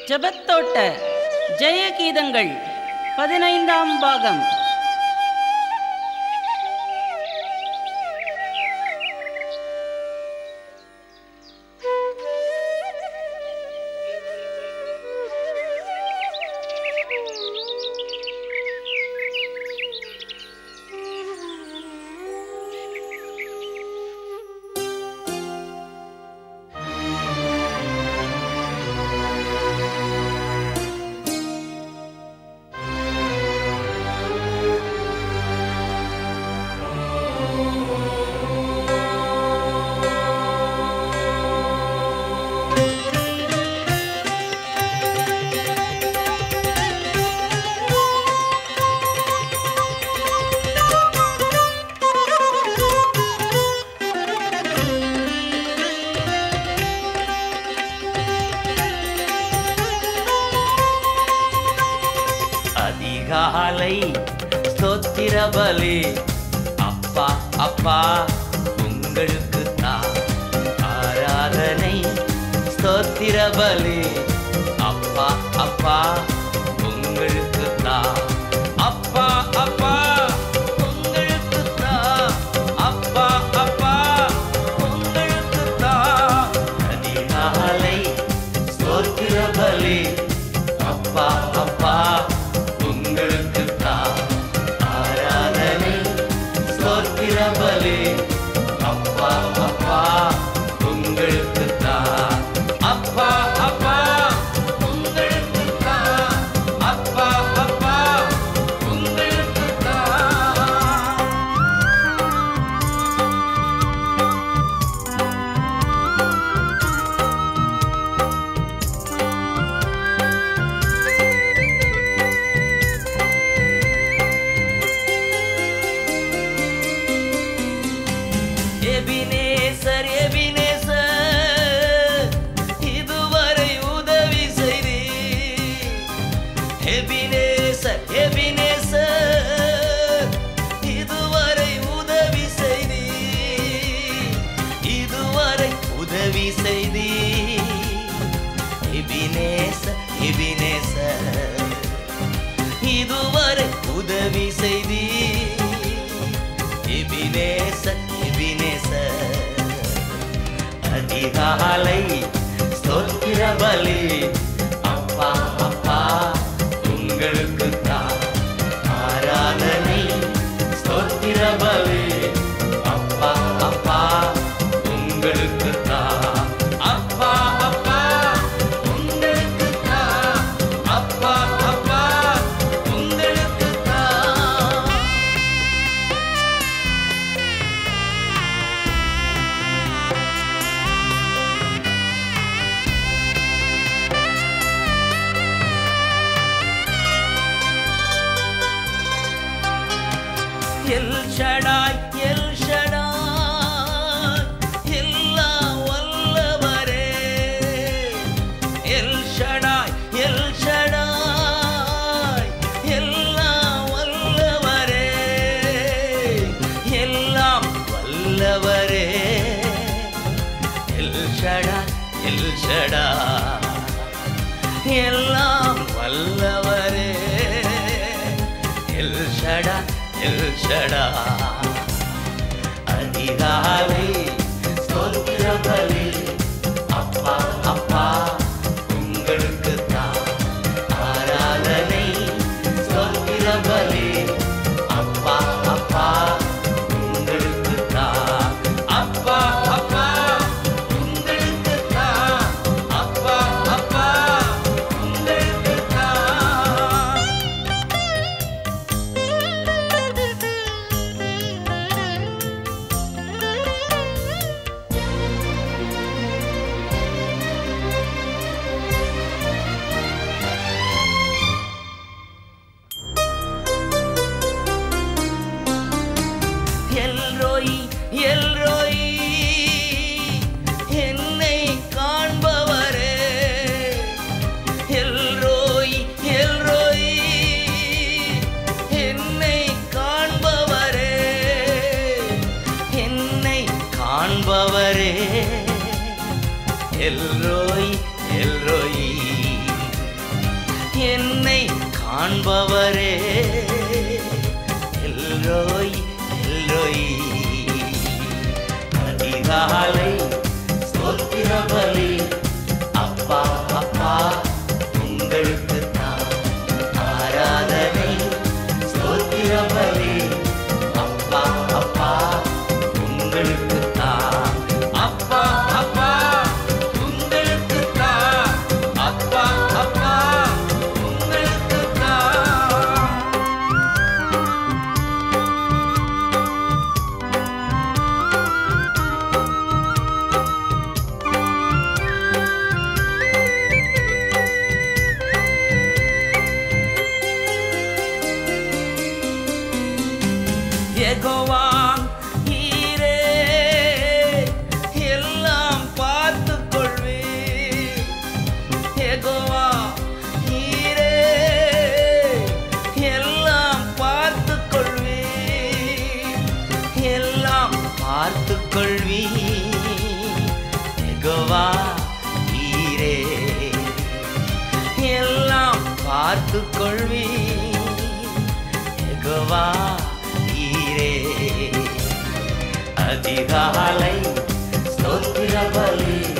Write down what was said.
ஜெபத்தோட்ட ஜெய கீதங்கள் பதினைந்தாம் பாகம் அதிகாலை ஸ்தோத்திர பலி அப்பா அப்பா உங்களுக்கு தான் ஆராதனை ஸ்தோத்திர பலி அப்பா அப்பா உங்களுக்கு தான் அப்பா அப்பா உங்களுக்கு தான் அப்பா அப்பா உங்களுக்கு தான் அதிகாலை ஸ்தோத்திர பலி அப்பா அப்பா உங்களுக்கு தான் ஆராதனை ஸ்தோத்திர பலி அப்பா அப்பா உங்களுக்கு தான் அப்பா அப்பா உங்களுக்கு தான் அப்பா அப்பா உங்களுக்கு தான் எபினேசர் எபினேசர் இதுவரை உதவி செய்தி எபினேசர் எபினேசர் இதுவரை உதவி செய்தி இதுவரை உதவி செய்தி எபினேசர் எபினேசர் இதுவரை உதவி செய்தி எபினேச எபினேச அதிகாலை ஸ்தோத்திர பலி அப்பா அப்பா உங்களுக்கு தான் ஆராதனை ஸ்தோத்திர பலி அப்பா அப்பா உங்களுக்கு தான் அப்பா அப்பா உங்களுக்கு தான் அப்பா அப்பா உங்களுக்கு தான் எல் ஷடாய் எல் ஷடாய் எல்லாம் வல்லவரே எல் ஷடாய் எல் ஷடாய் எல்லாம் வல்லவரே எல்லாம் வல்லவரே எல் ஷடாய் எல் ஷடாய் எல்லாம் வல்லவரே எல் ஷடா எல் ஷடா அதிகாலை ஸ்தோத்திர பலி அப்பா அப்பா உங்களுக்கு தான் ஆராதனை ஸ்தோத்திர பலி அப்பா அப்பா உங்களுக்கு தான் அப்பா அப்பா உங்களுக்கு தான் அப்பா அப்பா உங்களுக்கு தான் எல்ரோய் எல்ரோய் என்னை காண்பவரே எல்ரோய் எல்ரோய் என்னை காண்பவரே என்னை காண்பவரே எல்ரோய் எல்ரோய் என்னை காண்பவரே எல்ரோய் எல்ரோய் அதிகாலை ஸ்தோத்திர பலி அப்பா அப்பா உங்களுக்கு தான் ஆராதனை ஸ்தோத்திர பலி அப்பா அப்பா உங்களுக்கு தான் அப்பா அப்பா உங்களுக்கு தான் அப்பா அப்பா உங்களுக்கு தான் யெகோவா நீரே எல்லாம் பார்த்துக் கொள்வீர். யெகோவா நீரே எல்லாம் பார்த்துக் கொள்வீர். எல்லாம் பார்த்துக் கொள்வீர். யெகோவா நீரே எல்லாம் பார்த்துக் கொள்வீர். யெகோவா நீரே அதிகாலை ஸ்தோத்திர பலி